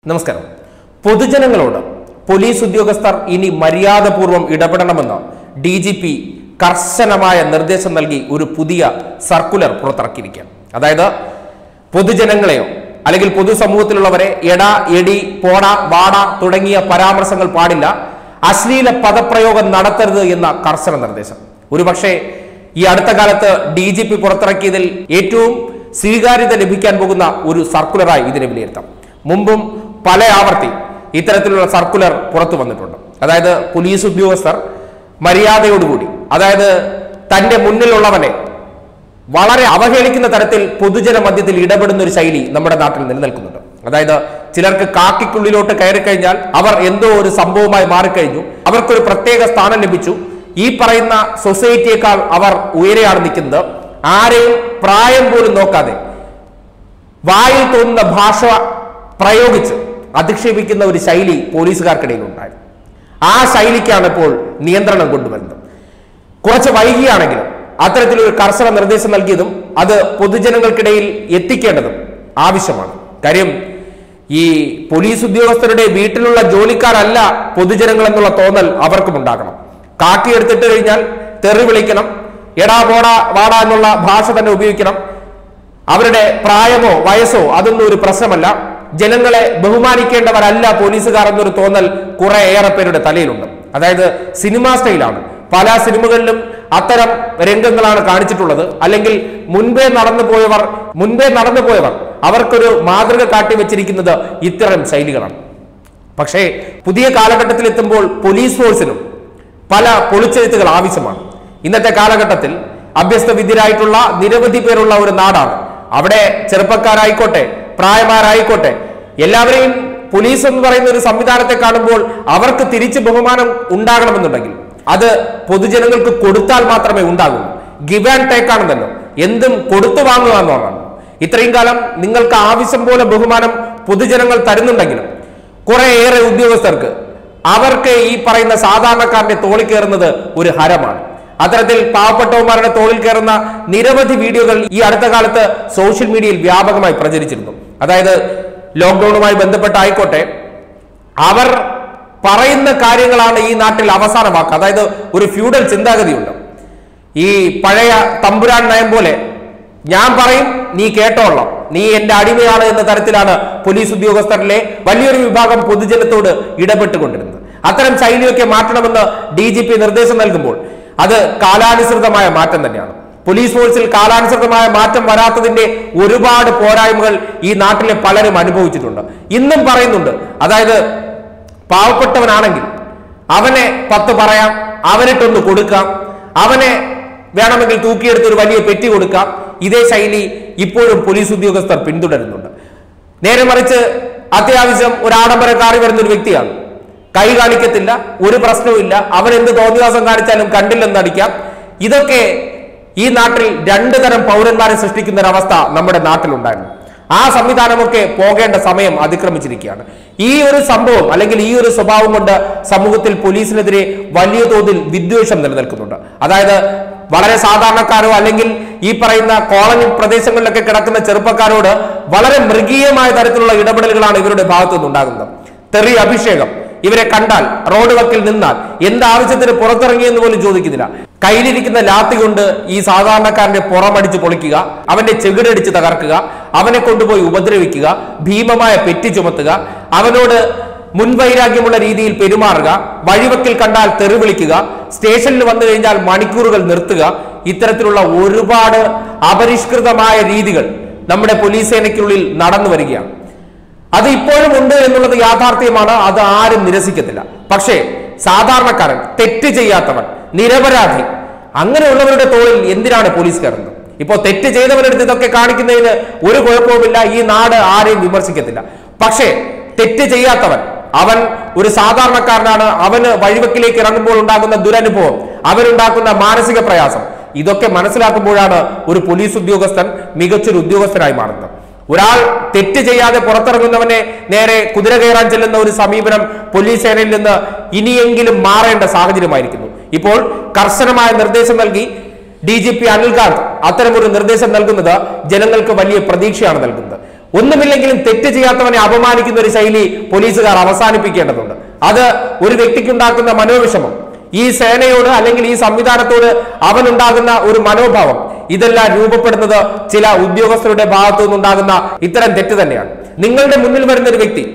നമസ്കാരം പൊതുജനങ്ങളോട് പോലീസ് ഉദ്യോഗസ്ഥർ ഇനി മര്യാദപൂർവ്വം ഇടപെടണമെന്ന് ഡി ജി പി കർശനമായ നിർദ്ദേശം നൽകി ഒരു പുതിയ സർക്കുലർ പുറത്തിറക്കിയിരിക്കുകയാണ് അതായത് പൊതുജനങ്ങളെയോ അല്ലെങ്കിൽ പൊതുസമൂഹത്തിലുള്ളവരെ എടാ എടി പോട വാട തുടങ്ങിയ പരാമർശങ്ങൾ പാടില്ല അശ്ലീല പദപ്രയോഗം നടത്തരുത് എന്ന കർശന നിർദ്ദേശം ഒരുപക്ഷെ ഈ അടുത്ത കാലത്ത് ഡി ജി പി പുറത്തിറക്കിയതിൽ ഏറ്റവും സ്വീകാര്യത ലഭിക്കാൻ പോകുന്ന ഒരു സർക്കുലറായി ഇതിനെ വിലയിരുത്താം മുമ്പും പല ആവർത്തി ഇത്തരത്തിലുള്ള സർക്കുലർ പുറത്തു വന്നിട്ടുണ്ട് അതായത് പോലീസ് ഉദ്യോഗസ്ഥർ മര്യാദയോടുകൂടി അതായത് തന്റെ മുന്നിലുള്ളവനെ വളരെ അവഹേളിക്കുന്ന തരത്തിൽ പൊതുജന മധ്യത്തിൽ ഇടപെടുന്ന ഒരു ശൈലി നമ്മുടെ നാട്ടിൽ നിലനിൽക്കുന്നുണ്ട് അതായത് ചിലർക്ക് കാക്കിക്കുള്ളിലോട്ട് കയറി കഴിഞ്ഞാൽ അവർ എന്തോ ഒരു സംഭവമായി മാറിക്കഴിഞ്ഞു അവർക്കൊരു പ്രത്യേക സ്ഥാനം ലഭിച്ചു ഈ പറയുന്ന സൊസൈറ്റിയേക്കാൾ അവർ ഉയരെയാണ് നിൽക്കുന്നത് ആരെയും പ്രായം പോലും നോക്കാതെ വായിൽ തോന്നുന്ന ഭാഷ പ്രയോഗിച്ച് അധിക്ഷേപിക്കുന്ന ഒരു ശൈലി പോലീസുകാർക്കിടയിൽ ഉണ്ടായിരുന്നു ആ ശൈലിക്കാണ് ഇപ്പോൾ നിയന്ത്രണം കൊണ്ടുവരുന്നത് കുറച്ച് വൈകിയാണെങ്കിലും അത്തരത്തിലൊരു കർശന നിർദ്ദേശം നൽകിയതും അത് പൊതുജനങ്ങൾക്കിടയിൽ എത്തിക്കേണ്ടതും ആവശ്യമാണ് കാര്യം ഈ പോലീസ് ഉദ്യോഗസ്ഥരുടെ വീട്ടിലുള്ള ജോലിക്കാരല്ല പൊതുജനങ്ങൾ എന്നുള്ള തോന്നൽ അവർക്കും ഉണ്ടാകണം കാക്കി എടുത്തിട്ട് കഴിഞ്ഞാൽ തെറി വിളിക്കണം എടാ പോടാ വാടാ എന്നുള്ള ഭാഷ തന്നെ ഉപയോഗിക്കണം അവരുടെ പ്രായമോ വയസ്സോ അതൊന്നും ഒരു പ്രശ്നമല്ല ജനങ്ങളെ ബഹുമാനിക്കേണ്ടവരല്ല പോലീസുകാർ എന്നൊരു തോന്നൽ കുറെ ഏറെ പേരുടെ തലയിലുണ്ട് അതായത് സിനിമാ സ്റ്റൈലാണ് പല സിനിമകളിലും അത്തരം രംഗങ്ങളാണ് കാണിച്ചിട്ടുള്ളത് അല്ലെങ്കിൽ മുൻപേ നടന്നു പോയവർ മുൻപേ നടന്നു പോയവർ അവർക്കൊരു മാതൃക കാട്ടി വെച്ചിരിക്കുന്നത് ഇത്തരം ശൈലികളാണ് പക്ഷേ പുതിയ കാലഘട്ടത്തിൽ എത്തുമ്പോൾ പോലീസ് ഫോഴ്സിനും പല പൊളിച്ചെഴുത്തുകൾ ആവശ്യമാണ് ഇന്നത്തെ കാലഘട്ടത്തിൽ അഭ്യസ്ത വിദ്യരായിട്ടുള്ള നിരവധി പേരുള്ള ഒരു നാടാണ് അവിടെ ചെറുപ്പക്കാരായിക്കോട്ടെ പ്രായമാരായിക്കോട്ടെ എല്ലാവരെയും പോലീസ് എന്ന് പറയുന്ന ഒരു സംവിധാനത്തെ കാണുമ്പോൾ അവർക്ക് തിരിച്ച് ബഹുമാനം ഉണ്ടാകണമെന്നുണ്ടെങ്കിൽ അത് പൊതുജനങ്ങൾക്ക് കൊടുത്താൽ മാത്രമേ ഉണ്ടാകൂ ഗിവ് ആൻഡ് ടേക്ക് ആണെന്നല്ലോ എന്തും കൊടുത്തു വാങ്ങുക എന്നുള്ളതാണ് ഇത്രയും കാലം നിങ്ങൾക്ക് ആവശ്യം പോലെ ബഹുമാനം പൊതുജനങ്ങൾ തരുന്നുണ്ടെങ്കിലും കുറേയേറെ ഉദ്യോഗസ്ഥർക്ക് അവർക്ക് ഈ പറയുന്ന സാധാരണക്കാരന്റെ തോളിൽ കയറുന്നത് ഒരു ഹരമാണ് അത്തരത്തിൽ പാവപ്പെട്ടവന്മാരുടെ തോളിൽ കയറുന്ന നിരവധി വീഡിയോകൾ ഈ അടുത്ത കാലത്ത് സോഷ്യൽ മീഡിയയിൽ വ്യാപകമായി പ്രചരിച്ചിരുന്നു അതായത് ലോക്ക്ഡൌണുമായി ബന്ധപ്പെട്ടായിക്കോട്ടെ അവർ പറയുന്ന കാര്യങ്ങളാണ് ഈ നാട്ടിൽ അവസാന വാക്ക് അതായത് ഒരു ഫ്യൂഡൽ ചിന്താഗതിയുണ്ട് ഈ പഴയ തമ്പുരാൻ നയം പോലെ ഞാൻ പറയും നീ കേട്ടോളാം നീ എന്റെ അടിമയാണ് എന്ന തരത്തിലാണ് പോലീസ് ഉദ്യോഗസ്ഥരിലെ വലിയൊരു വിഭാഗം പൊതുജനത്തോട് ഇടപെട്ടുകൊണ്ടിരുന്നത് അത്തരം ശൈലിയൊക്കെ മാറ്റണമെന്ന് ഡി ജി പി നിർദ്ദേശം നൽകുമ്പോൾ അത് കാലാനുസൃതമായ മാറ്റം തന്നെയാണ് പോലീസ് ഫോഴ്സിൽ കാലാനുസൃതമായ മാറ്റം വരാത്തതിന്റെ ഒരുപാട് പോരായ്മകൾ ഈ നാട്ടിലെ പലരും അനുഭവിച്ചിട്ടുണ്ട് ഇന്നും പറയുന്നുണ്ട് അതായത് പാവപ്പെട്ടവനാണെങ്കിൽ അവനെ പത്ത് പറയാം അവനിട്ടൊന്ന് കൊടുക്കാം അവനെ വേണമെങ്കിൽ തൂക്കിയെടുത്ത് ഒരു വലിയ പെറ്റി കൊടുക്കാം ഇതേ ശൈലി ഇപ്പോഴും പോലീസ് ഉദ്യോഗസ്ഥർ പിന്തുടരുന്നുണ്ട് നേരെ മറിച്ച് അത്യാവശ്യം ഒരു ആഡംബര കാറി വരുന്ന ഒരു വ്യക്തിയാണ് കൈ കാണിക്കത്തില്ല ഒരു പ്രശ്നവുമില്ല അവൻ എന്ത് തോന്നിവാസം കാണിച്ചാലും കണ്ടില്ലെന്ന് അടിക്കാം ഇതൊക്കെ ഈ നാട്ടിൽ രണ്ടു തരം പൗരന്മാരെ സൃഷ്ടിക്കുന്ന ഒരു അവസ്ഥ നമ്മുടെ നാട്ടിലുണ്ടായിരുന്നു ആ സംവിധാനമൊക്കെ പോകേണ്ട സമയം അതിക്രമിച്ചിരിക്കുകയാണ് ഈ ഒരു സംഭവം അല്ലെങ്കിൽ ഈ ഒരു സ്വഭാവം കൊണ്ട് സമൂഹത്തിൽ പോലീസിനെതിരെ വലിയ തോതിൽ വിദ്വേഷം നിലനിൽക്കുന്നുണ്ട് അതായത് വളരെ സാധാരണക്കാരോ അല്ലെങ്കിൽ ഈ പറയുന്ന കോളനി പ്രദേശങ്ങളിലൊക്കെ കിടക്കുന്ന ചെറുപ്പക്കാരോട് വളരെ മൃഗീയമായ തരത്തിലുള്ള ഇടപെടലുകളാണ് ഇവരുടെ ഭാഗത്തു നിന്നുണ്ടാകുന്നത് തെറി അഭിഷേകം ഇവരെ കണ്ടാൽ റോഡ് വക്കിൽ നിന്നാൽ എന്ത് ആവശ്യത്തിന് പുറത്തിറങ്ങിയെന്ന് പോലും ചോദിക്കുന്നില്ല കയ്യിലിരിക്കുന്ന ലാത്തി കൊണ്ട് ഈ സാധാരണക്കാരന്റെ പുറമടിച്ച് പൊളിക്കുക അവന്റെ ചെകിടടിച്ച് തകർക്കുക അവനെ കൊണ്ടുപോയി ഉപദ്രവിക്കുക ഭീമമായ പെറ്റി ചുമത്തുക അവനോട് മുൻവൈരാഗ്യമുള്ള രീതിയിൽ പെരുമാറുക വഴിവക്കിൽ കണ്ടാൽ തെറി വിളിക്കുക സ്റ്റേഷനിൽ വന്നു കഴിഞ്ഞാൽ മണിക്കൂറുകൾ നിർത്തുക ഇത്തരത്തിലുള്ള ഒരുപാട് അപരിഷ്കൃതമായ രീതികൾ നമ്മുടെ പോലീസ് സേനയ്ക്കുള്ളിൽ നടന്നു വരികയാണ് അത് ഇപ്പോഴും ഉണ്ട് എന്നുള്ളത് യാഥാർത്ഥ്യമാണ് അത് ആരും നിരസിക്കത്തില്ല പക്ഷേ സാധാരണക്കാരൻ തെറ്റ് ചെയ്യാത്തവൻ നിരപരാധി അങ്ങനെയുള്ളവരുടെ തോളിൽ എന്തിനാണ് പോലീസ് കയറുന്നത് ഇപ്പോ തെറ്റ് ചെയ്തവരെടുത്ത് ഇതൊക്കെ കാണിക്കുന്നതിന് ഒരു കുഴപ്പവുമില്ല ഈ നാട് ആരെയും വിമർശിക്കത്തില്ല പക്ഷേ തെറ്റ് ചെയ്യാത്തവൻ അവൻ ഒരു സാധാരണക്കാരനാണ് അവന് വഴിവെക്കിലേക്ക് ഇറങ്ങുമ്പോൾ ഉണ്ടാകുന്ന ദുരനുഭവം അവനുണ്ടാക്കുന്ന മാനസിക പ്രയാസം ഇതൊക്കെ മനസ്സിലാക്കുമ്പോഴാണ് ഒരു പോലീസ് ഉദ്യോഗസ്ഥൻ മികച്ചൊരു ഉദ്യോഗസ്ഥനായി മാറുന്നത് ഒരാൾ തെറ്റ് ചെയ്യാതെ പുറത്തിറങ്ങുന്നവനെ നേരെ കുതിര കയറാൻ ചെല്ലുന്ന ഒരു സമീപനം പോലീസ് സേനയിൽ നിന്ന് ഇനിയെങ്കിലും മാറേണ്ട സാഹചര്യമായിരിക്കുന്നു ഇപ്പോൾ കർശനമായ നിർദ്ദേശം നൽകി ഡി ജി പി അനിൽകാന്ത് അത്തരമൊരു നിർദ്ദേശം നൽകുന്നത് ജനങ്ങൾക്ക് വലിയ പ്രതീക്ഷയാണ് നൽകുന്നത് ഒന്നുമില്ലെങ്കിലും തെറ്റ് ചെയ്യാത്തവനെ അപമാനിക്കുന്ന ഒരു ശൈലി പോലീസുകാർ അവസാനിപ്പിക്കേണ്ടതുണ്ട് അത് ഒരു വ്യക്തിക്കുണ്ടാക്കുന്ന മനോവിഷമം ഈ സേനയോട് അല്ലെങ്കിൽ ഈ സംവിധാനത്തോട് അവനുണ്ടാകുന്ന ഒരു മനോഭാവം ഇതെല്ലാം രൂപപ്പെടുന്നത് ചില ഉദ്യോഗസ്ഥരുടെ ഭാഗത്തു നിന്നുണ്ടാകുന്ന ഇത്തരം തെറ്റ് തന്നെയാണ് നിങ്ങളുടെ മുന്നിൽ വരുന്ന ഒരു വ്യക്തി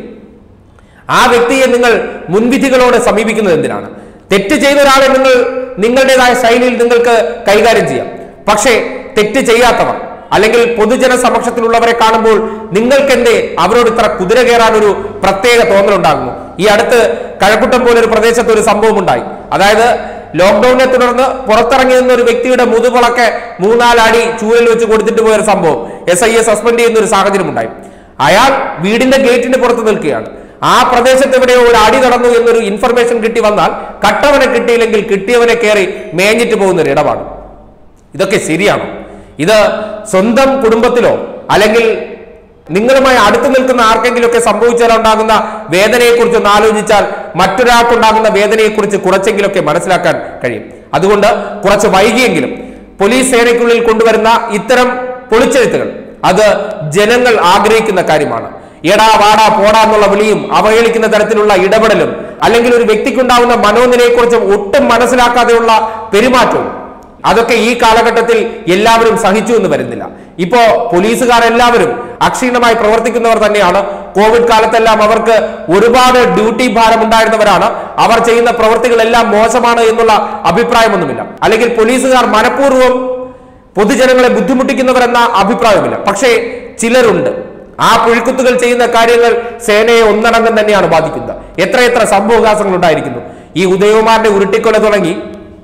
ആ വ്യക്തിയെ നിങ്ങൾ മുൻവിധികളോടെ സമീപിക്കുന്നത് എന്തിനാണ് തെറ്റ് ചെയ്ത ഒരാളെ നിങ്ങൾ നിങ്ങളുടേതായ ശൈലിയിൽ നിങ്ങൾക്ക് കൈകാര്യം ചെയ്യാം പക്ഷേ തെറ്റ് ചെയ്യാത്തവർ അല്ലെങ്കിൽ പൊതുജന സമക്ഷത്തിലുള്ളവരെ കാണുമ്പോൾ നിങ്ങൾക്കെന്തേ അവരോട് ഇത്ര കുതിര കയറാൻ ഒരു പ്രത്യേക തോന്നലുണ്ടാകുന്നു ഈ അടുത്ത് കഴക്കൂട്ടം പോലെ ഒരു പ്രദേശത്ത് ഒരു സംഭവം ഉണ്ടായി അതായത് ലോക്ക്ഡൌണിനെ തുടർന്ന് പുറത്തിറങ്ങി നിന്ന ഒരു വ്യക്തിയുടെ മുതുകളൊക്കെ മൂന്നാലടി ചൂരൽ വെച്ച് കൊടുത്തിട്ട് പോയ ഒരു സംഭവം എസ് ഐ എ സസ്പെൻഡ് ചെയ്യുന്ന ഒരു സാഹചര്യം ഉണ്ടായി അയാൾ വീടിന്റെ ഗേറ്റിന് പുറത്ത് നിൽക്കുകയാണ് ആ പ്രദേശത്ത് എവിടെയോ ഒരു അടി നടന്നു എന്നൊരു ഇൻഫർമേഷൻ കിട്ടി വന്നാൽ കട്ടവനെ കിട്ടിയില്ലെങ്കിൽ കിട്ടിയവനെ കയറി മേഞ്ഞിട്ട് പോകുന്ന ഒരു ഇടപാട് ഇതൊക്കെ ശരിയാണോ ഇത് സ്വന്തം കുടുംബത്തിലോ അല്ലെങ്കിൽ നിങ്ങളുമായി അടുത്ത് നിൽക്കുന്ന ആർക്കെങ്കിലുമൊക്കെ സംഭവിച്ചാൽ ഉണ്ടാകുന്ന വേദനയെക്കുറിച്ച് ഒന്ന് ആലോചിച്ചാൽ മറ്റൊരാൾക്കുണ്ടാകുന്ന വേദനയെക്കുറിച്ച് കുറച്ചെങ്കിലൊക്കെ മനസ്സിലാക്കാൻ കഴിയും അതുകൊണ്ട് കുറച്ച് വൈകിയെങ്കിലും പോലീസ് സേനയ്ക്കുള്ളിൽ കൊണ്ടുവരുന്ന ഇത്തരം പൊളിച്ചെഴുത്തുകൾ അത് ജനങ്ങൾ ആഗ്രഹിക്കുന്ന കാര്യമാണ് എടാ വാടാ പോടാ എന്നുള്ള വിളിയും അവഹേളിക്കുന്ന തരത്തിലുള്ള ഇടപെടലും അല്ലെങ്കിൽ ഒരു വ്യക്തിക്കുണ്ടാവുന്ന മനോനിലയെക്കുറിച്ച് ഒട്ടും മനസ്സിലാക്കാതെയുള്ള പെരുമാറ്റവും അതൊക്കെ ഈ കാലഘട്ടത്തിൽ എല്ലാവരും സഹിച്ചു എന്ന് വരുന്നില്ല ഇപ്പോ പോലീസുകാർ എല്ലാവരും അക്ഷീണമായി പ്രവർത്തിക്കുന്നവർ തന്നെയാണ് കോവിഡ് കാലത്തെല്ലാം അവർക്ക് ഒരുപാട് ഡ്യൂട്ടി ഭാരം ഉണ്ടായിരുന്നവരാണ് അവർ ചെയ്യുന്ന പ്രവൃത്തികളെല്ലാം മോശമാണ് എന്നുള്ള അഭിപ്രായമൊന്നുമില്ല അല്ലെങ്കിൽ പോലീസുകാർ മനഃപൂർവ്വം പൊതുജനങ്ങളെ ബുദ്ധിമുട്ടിക്കുന്നവരെന്ന അഭിപ്രായമില്ല പക്ഷേ ചിലരുണ്ട് ആ പുഴുക്കുത്തുകൾ ചെയ്യുന്ന കാര്യങ്ങൾ സേനയെ ഒന്നടങ്കം തന്നെയാണ് ബാധിക്കുന്നത് എത്രയെത്ര സംഭവവികാസങ്ങൾ ഉണ്ടായിരിക്കുന്നു ഈ ഉദയകുമാറിന്റെ ഉരുട്ടിക്കൊല തുടങ്ങി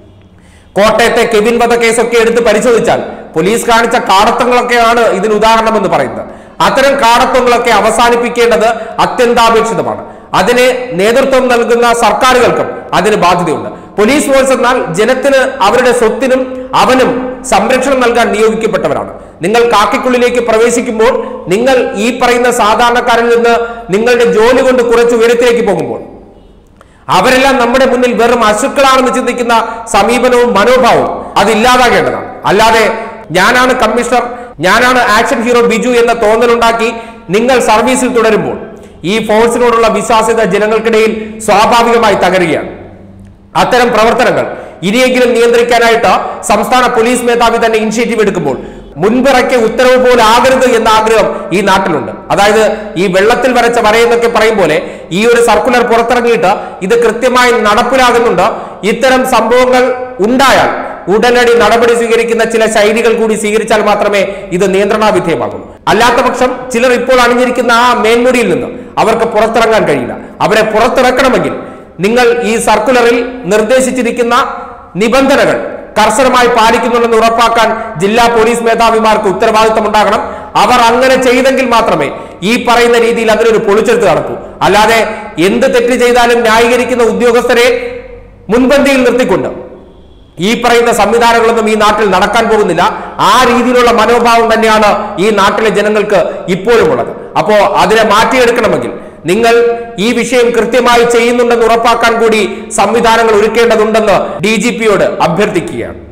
കോട്ടയത്തെ കെവിൻ വധക്കേസൊക്കെ എടുത്ത് പരിശോധിച്ചാൽ പോലീസ് കാണിച്ച കാടത്തങ്ങളൊക്കെയാണ് ഇതിന് ഉദാഹരണമെന്ന് പറയുന്നത് അത്തരം കാടത്തങ്ങളൊക്കെ അവസാനിപ്പിക്കേണ്ടത് അത്യന്താപേക്ഷിതമാണ് അതിന് നേതൃത്വം നൽകുന്ന സർക്കാരുകൾക്കും അതിന് ബാധ്യതയുണ്ട് പോലീസ് ഫോഴ്സ് എന്നാൽ ജനത്തിന് അവരുടെ സ്വത്തിനും അവനും സംരക്ഷണം നൽകാൻ നിയോഗിക്കപ്പെട്ടവരാണ് നിങ്ങൾ കാക്കിക്കുള്ളിലേക്ക് പ്രവേശിക്കുമ്പോൾ നിങ്ങൾ ഈ പറയുന്ന സാധാരണക്കാരിൽ നിന്ന് നിങ്ങളുടെ ജോലി കൊണ്ട് കുറച്ച് ഉയരത്തിലേക്ക് പോകുമ്പോൾ അവരെല്ലാം നമ്മുടെ മുന്നിൽ വെറും അശുക്കളാണെന്ന് ചിന്തിക്കുന്ന സമീപനവും മനോഭാവവും അത് ഇല്ലാതാകേണ്ടതാണ് അല്ലാതെ ഞാനാണ് കമ്മീഷണർ ഞാനാണ് ആക്ഷൻ ഹീറോ ബിജു എന്ന തോന്നലുണ്ടാക്കി നിങ്ങൾ സർവീസിൽ തുടരുമ്പോൾ ഈ ഫോഴ്സിനോടുള്ള വിശ്വാസ്യത ജനങ്ങൾക്കിടയിൽ സ്വാഭാവികമായി തകരുകയാണ് അത്തരം പ്രവർത്തനങ്ങൾ ഇനിയെങ്കിലും നിയന്ത്രിക്കാനായിട്ട് സംസ്ഥാന പോലീസ് മേധാവി തന്നെ ഇനിഷ്യേറ്റീവ് എടുക്കുമ്പോൾ മുൻപിറക്കിയ ഉത്തരവ് പോലെ ആകരുത് എന്ന ആഗ്രഹം ഈ നാട്ടിലുണ്ട് അതായത് ഈ വെള്ളത്തിൽ വരച്ച വരയെന്നൊക്കെ പറയും പോലെ ഈ ഒരു സർക്കുലർ പുറത്തിറങ്ങിയിട്ട് ഇത് കൃത്യമായി നടപ്പിലാകുന്നുണ്ട് ഇത്തരം സംഭവങ്ങൾ ഉണ്ടായാൽ ഉടനടി നടപടി സ്വീകരിക്കുന്ന ചില ശൈലികൾ കൂടി സ്വീകരിച്ചാൽ മാത്രമേ ഇത് നിയന്ത്രണാവിധേയമാകൂ അല്ലാത്ത പക്ഷം ചിലർ ഇപ്പോൾ അണിഞ്ഞിരിക്കുന്ന ആ മേൽമുടിയിൽ നിന്ന് അവർക്ക് പുറത്തിറങ്ങാൻ കഴിയില്ല അവരെ പുറത്തിറക്കണമെങ്കിൽ നിങ്ങൾ ഈ സർക്കുലറിൽ നിർദ്ദേശിച്ചിരിക്കുന്ന നിബന്ധനകൾ കർശനമായി പാലിക്കുന്നുണ്ടെന്ന് ഉറപ്പാക്കാൻ ജില്ലാ പോലീസ് മേധാവിമാർക്ക് ഉത്തരവാദിത്തം ഉണ്ടാകണം അവർ അങ്ങനെ ചെയ്തെങ്കിൽ മാത്രമേ ഈ പറയുന്ന രീതിയിൽ അതിനൊരു പൊളിച്ചെടുത്ത് നടക്കൂ അല്ലാതെ എന്ത് തെറ്റ് ചെയ്താലും ന്യായീകരിക്കുന്ന ഉദ്യോഗസ്ഥരെ മുൻപന്തിയിൽ നിർത്തിക്കൊണ്ട് ഈ പറയുന്ന സംവിധാനങ്ങളൊന്നും ഈ നാട്ടിൽ നടക്കാൻ പോകുന്നില്ല ആ രീതിയിലുള്ള മനോഭാവം തന്നെയാണ് ഈ നാട്ടിലെ ജനങ്ങൾക്ക് ഇപ്പോഴും ഉള്ളത് അപ്പോ അതിനെ മാറ്റിയെടുക്കണമെങ്കിൽ നിങ്ങൾ ഈ വിഷയം കൃത്യമായി ചെയ്യുന്നുണ്ടെന്ന് ഉറപ്പാക്കാൻ കൂടി സംവിധാനങ്ങൾ ഒരുക്കേണ്ടതുണ്ടെന്ന് ഡി അഭ്യർത്ഥിക്കുകയാണ്